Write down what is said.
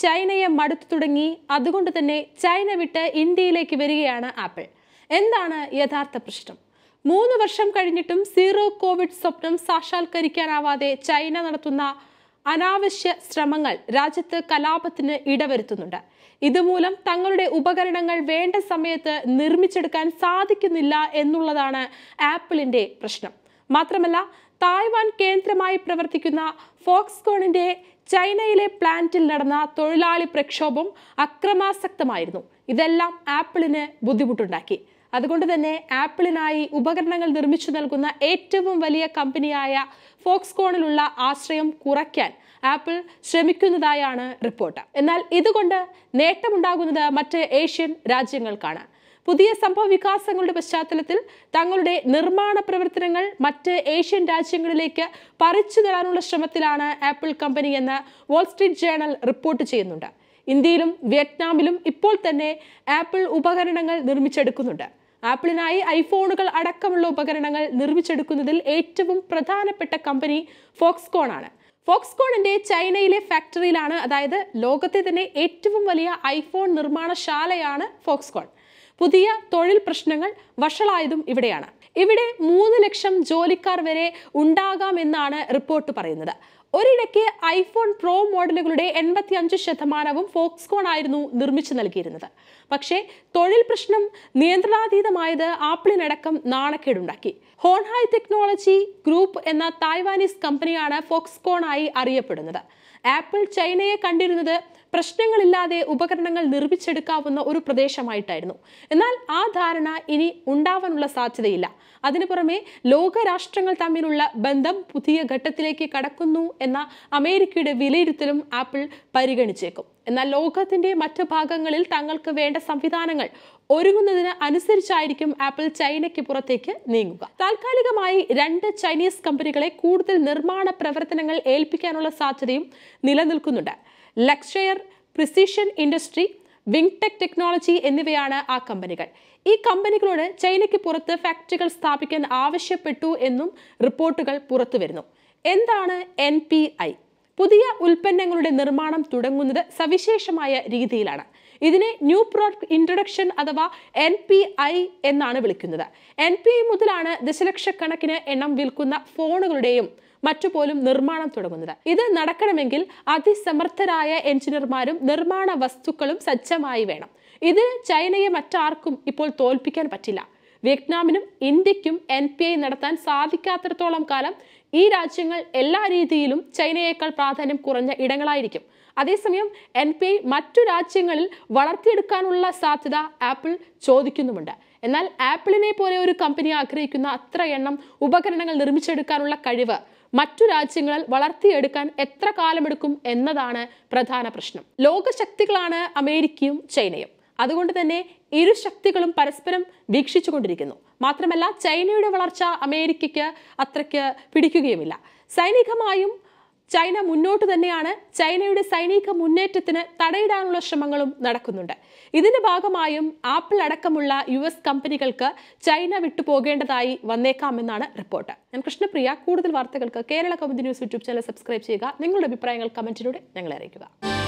ചൈനയെ മടുത്തു തുടങ്ങി അതുകൊണ്ട് തന്നെ ചൈന വിട്ട് ഇന്ത്യയിലേക്ക് വരികയാണ് ആപ്പിൾ എന്താണ് യഥാർത്ഥ പ്രശ്നം മൂന്ന് വർഷം കഴിഞ്ഞിട്ടും സീറോ കോവിഡ് സ്വപ്നം സാക്ഷാത്കരിക്കാനാവാതെ ചൈന നടത്തുന്ന അനാവശ്യ ശ്രമങ്ങൾ രാജ്യത്ത് കലാപത്തിന് ഇടവരുത്തുന്നുണ്ട് ഇതുമൂലം തങ്ങളുടെ ഉപകരണങ്ങൾ വേണ്ട സമയത്ത് നിർമ്മിച്ചെടുക്കാൻ സാധിക്കുന്നില്ല എന്നുള്ളതാണ് ആപ്പിളിന്റെ പ്രശ്നം മാത്രമല്ല തായ്വാൻ കേന്ദ്രമായി പ്രവർത്തിക്കുന്ന ഫോക്സ്കോണിന്റെ ചൈനയിലെ പ്ലാന്റിൽ നടന്ന തൊഴിലാളി പ്രക്ഷോഭം അക്രമാസക്തമായിരുന്നു ഇതെല്ലാം ആപ്പിളിന് ബുദ്ധിമുട്ടുണ്ടാക്കി അതുകൊണ്ട് തന്നെ ആപ്പിളിനായി ഉപകരണങ്ങൾ നിർമ്മിച്ചു നൽകുന്ന ഏറ്റവും വലിയ കമ്പനിയായ ഫോക്സ്കോണിലുള്ള ആശ്രയം കുറയ്ക്കാൻ ആപ്പിൾ ശ്രമിക്കുന്നതായാണ് റിപ്പോർട്ട് എന്നാൽ ഇതുകൊണ്ട് നേട്ടമുണ്ടാകുന്നത് മറ്റ് ഏഷ്യൻ രാജ്യങ്ങൾക്കാണ് പുതിയ സംഭവ വികാസങ്ങളുടെ പശ്ചാത്തലത്തിൽ തങ്ങളുടെ നിർമ്മാണ പ്രവർത്തനങ്ങൾ മറ്റ് ഏഷ്യൻ രാജ്യങ്ങളിലേക്ക് പറിച്ചു തരാനുള്ള ശ്രമത്തിലാണ് ആപ്പിൾ കമ്പനി എന്ന് വാൾസ്ട്രീറ്റ് ജേണൽ റിപ്പോർട്ട് ചെയ്യുന്നുണ്ട് ഇന്ത്യയിലും വിയറ്റ്നാമിലും ഇപ്പോൾ തന്നെ ആപ്പിൾ ഉപകരണങ്ങൾ നിർമ്മിച്ചെടുക്കുന്നുണ്ട് ആപ്പിളിനായി ഐഫോണുകൾ അടക്കമുള്ള ഉപകരണങ്ങൾ നിർമ്മിച്ചെടുക്കുന്നതിൽ ഏറ്റവും പ്രധാനപ്പെട്ട കമ്പനി ഫോക്സ്കോൺ ആണ് ഫോക്സ്കോണിന്റെ ചൈനയിലെ ഫാക്ടറിയിലാണ് അതായത് ലോകത്തെ തന്നെ ഏറ്റവും വലിയ ഐഫോൺ നിർമ്മാണശാലയാണ് ഫോക്സ്കോൺ പുതിയ തൊഴിൽ പ്രശ്നങ്ങൾ വഷളായതും ഇവിടെയാണ് ഇവിടെ മൂന്ന് ലക്ഷം ജോലിക്കാർ വരെ ഉണ്ടാകാമെന്നാണ് റിപ്പോർട്ട് പറയുന്നത് ഒരിടയ്ക്ക് ഐഫോൺ പ്രോ മോഡലുകളുടെ എൺപത്തി അഞ്ച് ശതമാനവും ഫോക്സ്കോൺ ആയിരുന്നു നിർമ്മിച്ചു നൽകിയിരുന്നത് പക്ഷേ തൊഴിൽ പ്രശ്നം നിയന്ത്രണാതീതമായത് ആപ്പിളിനടക്കം നാണക്കേടുണ്ടാക്കി ഹോൺഹായ് ടെക്നോളജി ഗ്രൂപ്പ് എന്ന തായ്വാനീസ് കമ്പനിയാണ് ഫോക്സ്കോൺ ആയി അറിയപ്പെടുന്നത് ആപ്പിൾ ചൈനയെ കണ്ടിരുന്നത് പ്രശ്നങ്ങളില്ലാതെ ഉപകരണങ്ങൾ നിർമ്മിച്ചെടുക്കാവുന്ന ഒരു പ്രദേശമായിട്ടായിരുന്നു എന്നാൽ ആ ധാരണ ഇനി ഉണ്ടാവാനുള്ള സാധ്യതയില്ല അതിനു പുറമെ ലോകരാഷ്ട്രങ്ങൾ തമ്മിലുള്ള ബന്ധം പുതിയ ഘട്ടത്തിലേക്ക് കടക്കുന്നു എന്ന അമേരിക്കയുടെ വിലയിരുത്തലും ആപ്പിൾ പരിഗണിച്ചേക്കും എന്നാൽ ലോകത്തിന്റെ മറ്റു ഭാഗങ്ങളിൽ തങ്ങൾക്ക് വേണ്ട സംവിധാനങ്ങൾ ഒരുങ്ങുന്നതിന് അനുസരിച്ചായിരിക്കും ആപ്പിൾ ചൈനയ്ക്ക് പുറത്തേക്ക് നീങ്ങുക താൽക്കാലികമായി രണ്ട് ചൈനീസ് കമ്പനികളെ കൂടുതൽ നിർമ്മാണ പ്രവർത്തനങ്ങൾ ഏൽപ്പിക്കാനുള്ള സാധ്യതയും നിലനിൽക്കുന്നുണ്ട് Luxshare precision industry Wingtech technology എന്നിവയാണ് ആ കമ്പനികൾ ഈ കമ്പനികളോട് ചൈനയ്ക്ക് പുറത്ത് ഫാക്ടറികൾ സ്ഥാപിക്കാൻ ആവശ്യപ്പെട്ടു എന്നും റിപ്പോർട്ടുകൾ പുറത്തുവരുന്നു എന്താണ് എൻ പി ഐ പുതിയ ഉൽപ്പന്നങ്ങളുടെ നിർമ്മാണം തുടങ്ങുന്നത് സവിശേഷമായ രീതിയിലാണ് ഇതിനെ ന്യൂ പ്രോഡക്റ്റ് ഇൻട്രൊഡക്ഷൻ അഥവാ എൻ പി ഐ എന്നാണ് വിളിക്കുന്നത് എൻ പി ഐ മുതലാണ് ദശലക്ഷക്കണക്കിന് എണ്ണം വിൽക്കുന്ന ഫോണുകളുടെയും മറ്റുപോലും നിർമ്മാണം തുടങ്ങുന്നത് ഇത് നടക്കണമെങ്കിൽ അതിസമർത്ഥരായ എഞ്ചിനീയർമാരും നിർമ്മാണ വസ്തുക്കളും സജ്ജമായി വേണം ഇത് ചൈനയെ മറ്റാർക്കും ഇപ്പോൾ തോൽപ്പിക്കാൻ പറ്റില്ല വിയറ്റ്നാമിനും ഇന്ത്യക്കും എൻ പി ഐ നടത്താൻ സാധിക്കാത്തിടത്തോളം കാലം ഈ രാജ്യങ്ങൾ എല്ലാ രീതിയിലും ചൈനയേക്കാൾ പ്രാധാന്യം കുറഞ്ഞ ഇടങ്ങളായിരിക്കും അതേസമയം എൻ പി ഐ മറ്റു രാജ്യങ്ങളിൽ വളർത്തിയെടുക്കാനുള്ള സാധ്യത ആപ്പിൾ ചോദിക്കുന്നുമുണ്ട് എന്നാൽ ആപ്പിളിനെ പോലെ ഒരു കമ്പനി ആഗ്രഹിക്കുന്ന അത്ര എണ്ണം ഉപകരണങ്ങൾ നിർമ്മിച്ചെടുക്കാനുള്ള കഴിവ് മറ്റു രാജ്യങ്ങളിൽ വളർത്തിയെടുക്കാൻ എത്ര കാലമെടുക്കും എന്നതാണ് പ്രധാന പ്രശ്നം ലോകശക്തികളാണ് അമേരിക്കയും ചൈനയും അതുകൊണ്ട് തന്നെ ഇരു ശക്തികളും പരസ്പരം വീക്ഷിച്ചുകൊണ്ടിരിക്കുന്നു മാത്രമല്ല ചൈനയുടെ വളർച്ച അമേരിക്കയ്ക്ക് അത്രയ്ക്ക് പിടിക്കുകയുമില്ല സൈനികമായും ചൈന മുന്നോട്ട് തന്നെയാണ് ചൈനയുടെ സൈനിക മുന്നേറ്റത്തിന് തടയിടാനുള്ള ശ്രമങ്ങളും നടക്കുന്നുണ്ട് ഇതിന്റെ ഭാഗമായും ആപ്പിൾ അടക്കമുള്ള യു എസ് കമ്പനികൾക്ക് ചൈന വിട്ടുപോകേണ്ടതായി വന്നേക്കാമെന്നാണ് റിപ്പോർട്ട് ഞാൻ കൃഷ്ണപ്രിയ കൂടുതൽ വാർത്തകൾക്ക് Kerala Kaumudi news YouTube channel subscribe ചെയ്യുക നിങ്ങളുടെ അഭിപ്രായങ്ങൾ കമന്റിലൂടെ ഞങ്ങളെ അറിയിക്കുക